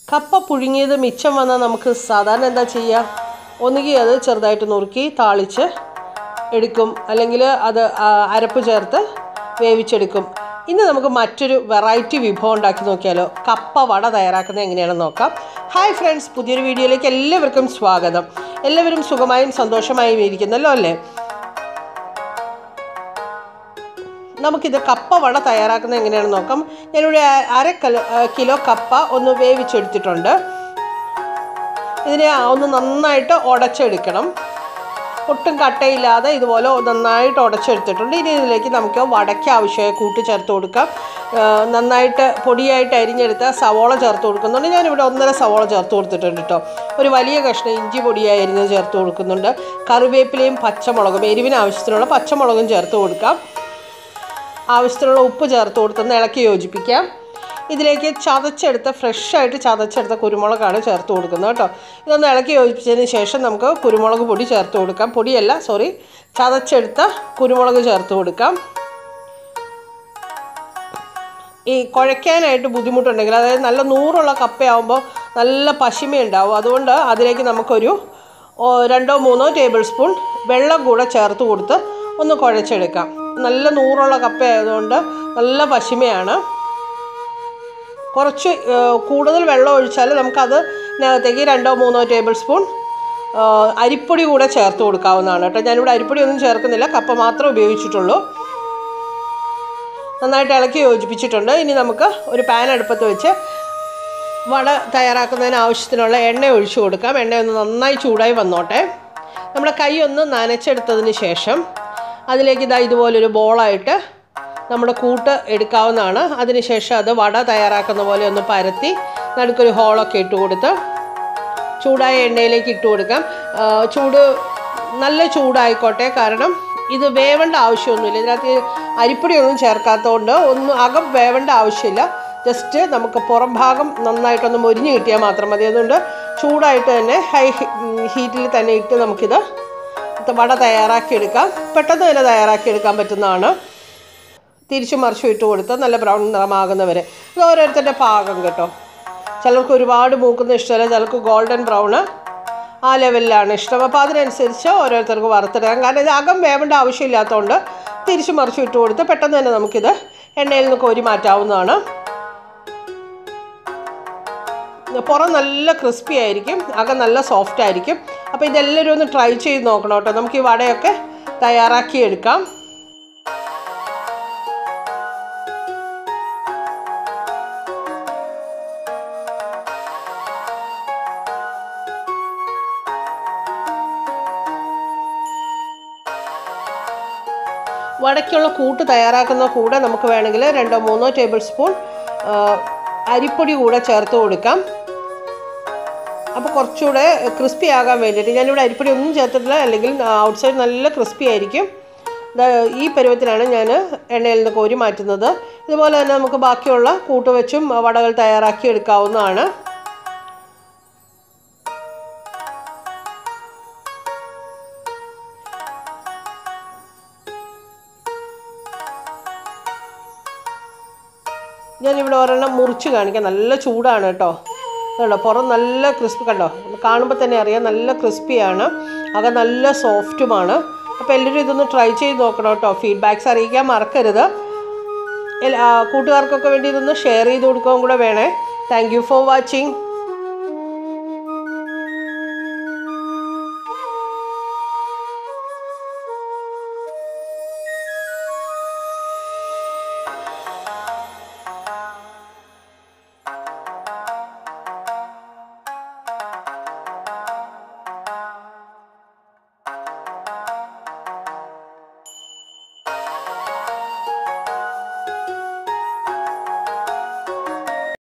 കപ്പ പുഴുങ്ങിയത് മിച്ചം വന്നാൽ നമുക്ക് സാധാരണ എന്താ ചെയ്യുക ഒന്നുകിൽ അത് ചെറുതായിട്ട് നുറുക്കി താളിച്ച് എടുക്കും അല്ലെങ്കിൽ അത് ആ, അരപ്പ് ചേർത്ത് വേവിച്ചെടുക്കും ഇന്ന് നമുക്ക് മറ്റൊരു വെറൈറ്റി വിഭവം ഉണ്ടാക്കി നോക്കിയാലോ കപ്പ വട തയ്യാറാക്കുന്നത് എങ്ങനെയാണെന്ന് നോക്കാം ഹായ് ഫ്രണ്ട്സ് പുതിയൊരു വീഡിയോയിലേക്ക് എല്ലാവർക്കും സ്വാഗതം എല്ലാവരും സുഖമായും സന്തോഷമായും ഇരിക്കുന്നല്ലോ അല്ലേ നമുക്കിത് കപ്പ വട തയ്യാറാക്കുന്നത് എങ്ങനെയാണെന്ന് നോക്കാം ഞാനിവിടെ അര കിലോ കിലോ കപ്പ ഒന്ന് വേവിച്ചെടുത്തിട്ടുണ്ട് ഇതിനെ ഒന്ന് നന്നായിട്ട് ഉടച്ചെടുക്കണം ഒട്ടും കട്ടയില്ലാതെ ഇതുപോലെ നന്നായിട്ട് ഉടച്ചെടുത്തിട്ടുണ്ട് ഇനി ഇതിലേക്ക് നമുക്ക് വടയ്ക്ക് ആവശ്യമായ കൂട്ട് ചേർത്ത് കൊടുക്കാം ആ, നന്നായിട്ട് പൊടിയായിട്ട് അരിഞ്ഞെടുത്ത സവോള ചേർത്ത് കൊടുക്കുന്നുണ്ട് ഞാനിവിടെ ഒന്നര സവോള ചേർത്ത് കൊടുത്തിട്ടുണ്ട് കേട്ടോ ഒരു വലിയ കഷ്ണം ഇഞ്ചി പൊടിയായി അരിഞ്ഞത് ചേർത്ത് കൊടുക്കുന്നുണ്ട് കറിവേപ്പിലയും പച്ചമുളകും എരിവിന് ആവശ്യത്തിനുള്ള പച്ചമുളകും ചേർത്ത് കൊടുക്കാം ആവശ്യത്തിനുള്ള ഉപ്പ് ചേർത്ത് കൊടുത്തൊന്ന് ഇളക്കി യോജിപ്പിക്കാം ഇതിലേക്ക് ചതച്ചെടുത്ത ഫ്രഷായിട്ട് ചതച്ചെടുത്ത കുരുമുളകാണ് ചേർത്ത് കൊടുക്കുന്നത് കേട്ടോ ഇതൊന്ന് ഇളക്കി യോജിപ്പിച്ചതിന് ശേഷം നമുക്ക് കുരുമുളക് പൊടി ചേർത്ത് കൊടുക്കാം പൊടിയല്ല സോറി ചതച്ചെടുത്ത കുരുമുളക് ചേർത്ത് കൊടുക്കാം ഈ കുഴയ്ക്കാനായിട്ട് ബുദ്ധിമുട്ടുണ്ടെങ്കിൽ അതായത് നല്ല നൂറുള്ള കപ്പയാവുമ്പോൾ നല്ല പശിമയുണ്ടാവും അതുകൊണ്ട് അതിലേക്ക് നമുക്കൊരു ഓ, രണ്ടോ മൂന്നോ ടേബിൾ സ്പൂൺ വെള്ളം കൂടെ ചേർത്ത് കൊടുത്ത് ഒന്ന് കുഴച്ചെടുക്കാം നല്ല നൂറുള്ള കപ്പ ആയതുകൊണ്ട് നല്ല പശിമയാണ് കുറച്ച് ഏ, കൂടുതൽ വെള്ളം ഒഴിച്ചാൽ നമുക്കത് ഇതിനകത്തേക്ക് രണ്ടോ മൂന്നോ ടേബിൾ സ്പൂൺ ആ, അരിപ്പൊടി കൂടെ ചേർത്ത് കൊടുക്കാവുന്നതാണ് കേട്ടോ ഞാനിവിടെ അരിപ്പൊടി ഒന്നും ചേർക്കുന്നില്ല കപ്പ മാത്രമേ ഉപയോഗിച്ചിട്ടുള്ളൂ നന്നായിട്ട് ഇളക്കി യോജിപ്പിച്ചിട്ടുണ്ട് ഇനി നമുക്ക് ഒരു പാൻ അടുപ്പത്ത് വെച്ച് വട തയ്യാറാക്കുന്നതിന് ആവശ്യത്തിനുള്ള എണ്ണ ഒഴിച്ചു കൊടുക്കാം എണ്ണ ഒന്ന് നന്നായി ചൂടായി വന്നോട്ടെ നമ്മുടെ കൈ ഒന്ന് നനച്ചെടുത്തതിന് ശേഷം അതിലേക്ക് ഇതാ ഇതുപോലൊരു ബോളായിട്ട് നമ്മുടെ കൂട്ട് എടുക്കാവുന്നതാണ് അതിനുശേഷം അത് വട തയ്യാറാക്കുന്ന പോലെ ഒന്ന് പരത്തി നടുക്കൊരു ഹോളൊക്കെ ഇട്ട് കൊടുത്ത് ചൂടായ എണ്ണയിലേക്ക് ഇട്ട് കൊടുക്കാം ആ, ചൂട് നല്ല ചൂടായിക്കോട്ടെ കാരണം ഇത് വേവേണ്ട ആവശ്യമൊന്നുമില്ല ഇതിനകത്ത് അരിപ്പൊടിയൊന്നും ചേർക്കാത്തതുകൊണ്ട് ഒന്നും അകം വേവേണ്ട ആവശ്യമില്ല ജസ്റ്റ് നമുക്ക് പുറം ഭാഗം നന്നായിട്ടൊന്ന് മൊരിഞ്ഞ് കിട്ടിയാൽ മാത്രം മതി അതുകൊണ്ട് ചൂടായിട്ട് തന്നെ ഹൈ ഹീറ്റിൽ തന്നെ ഇട്ട് നമുക്കിത് വട തയ്യാറാക്കിയെടുക്കാം പെട്ടെന്ന് തന്നെ തയ്യാറാക്കിയെടുക്കാൻ പറ്റുന്നതാണ് തിരിച്ചു മറിച്ചും ഇട്ട് കൊടുത്ത് നല്ല ബ്രൗൺ നിറമാകുന്നവരെ അത് ഓരോരുത്തരുടെ പാകം കേട്ടോ ചിലർക്ക് ഒരുപാട് മൂക്കുന്ന ഇഷ്ടമല്ല ചിലർക്ക് ഗോൾഡൻ ബ്രൗണ് ആ ലെവലിലാണ് ഇഷ്ടം അപ്പോൾ അതിനനുസരിച്ച് ഓരോരുത്തർക്ക് വറുത്തെടുക്കാം കാരണം ഇത് അകം വേവേണ്ട ആവശ്യമില്ലാത്തതുകൊണ്ട് തിരിച്ചു മറിച്ചും ഇട്ട് കൊടുത്ത് പെട്ടെന്ന് തന്നെ നമുക്കിത് എണ്ണയിൽ നിന്ന് കോരി മാറ്റാവുന്നതാണ് പുറം നല്ല ക്രിസ്പി ആയിരിക്കും അകം നല്ല സോഫ്റ്റ് ആയിരിക്കും അപ്പോൾ ഇതെല്ലാവരും ഒന്ന് ട്രൈ ചെയ്ത് നോക്കണം കേട്ടോ നമുക്ക് ഈ വടയൊക്കെ തയ്യാറാക്കി എടുക്കാം വടയ്ക്കുള്ള കൂട്ട് തയ്യാറാക്കുന്ന കൂടെ നമുക്ക് വേണമെങ്കിൽ രണ്ടോ മൂന്നോ ടേബിൾ സ്പൂൺ ആ, അരിപ്പൊടി കൂടെ ചേർത്ത് കൊടുക്കാം അപ്പോൾ കുറച്ചുകൂടെ ക്രിസ്പി ആകാൻ വേണ്ടിയിട്ട് ഞാനിവിടെ അരിപ്പൊടി ഒന്നും ചേർത്തിട്ടില്ല അല്ലെങ്കിൽ ഔട്ട് സൈഡ് നല്ല ക്രിസ്പി ആയിരിക്കും ദാ ഈ പരുവത്തിലാണ് ഞാൻ എണ്ണയിൽ നിന്ന് കോരി മാറ്റുന്നത് ഇതുപോലെ തന്നെ നമുക്ക് ബാക്കിയുള്ള കൂട്ട് വെച്ചും വടകൾ തയ്യാറാക്കി എടുക്കാവുന്നതാണ് ഞാനിവിടെ ഒരെണ്ണം മുറിച്ച് കാണിക്കാം നല്ല ചൂടാണ് കേട്ടോ കണ്ടോ പുറം നല്ല ക്രിസ്പി കണ്ടോ കാണുമ്പോൾ തന്നെ അറിയാം നല്ല ക്രിസ്പിയാണ് അകം നല്ല സോഫ്റ്റുമാണ് അപ്പോൾ എല്ലാവരും ഇതൊന്ന് ട്രൈ ചെയ്ത് നോക്കണം കേട്ടോ ഫീഡ്ബാക്ക്സ് അറിയിക്കാൻ മറക്കരുത് എൽ- ആ, കൂട്ടുകാർക്കൊക്കെ വേണ്ടി ഇതൊന്ന് ഷെയർ ചെയ്ത് കൊടുക്കുകയും കൂടെ വേണേ താങ്ക് യു ഫോർ വാച്ചിങ്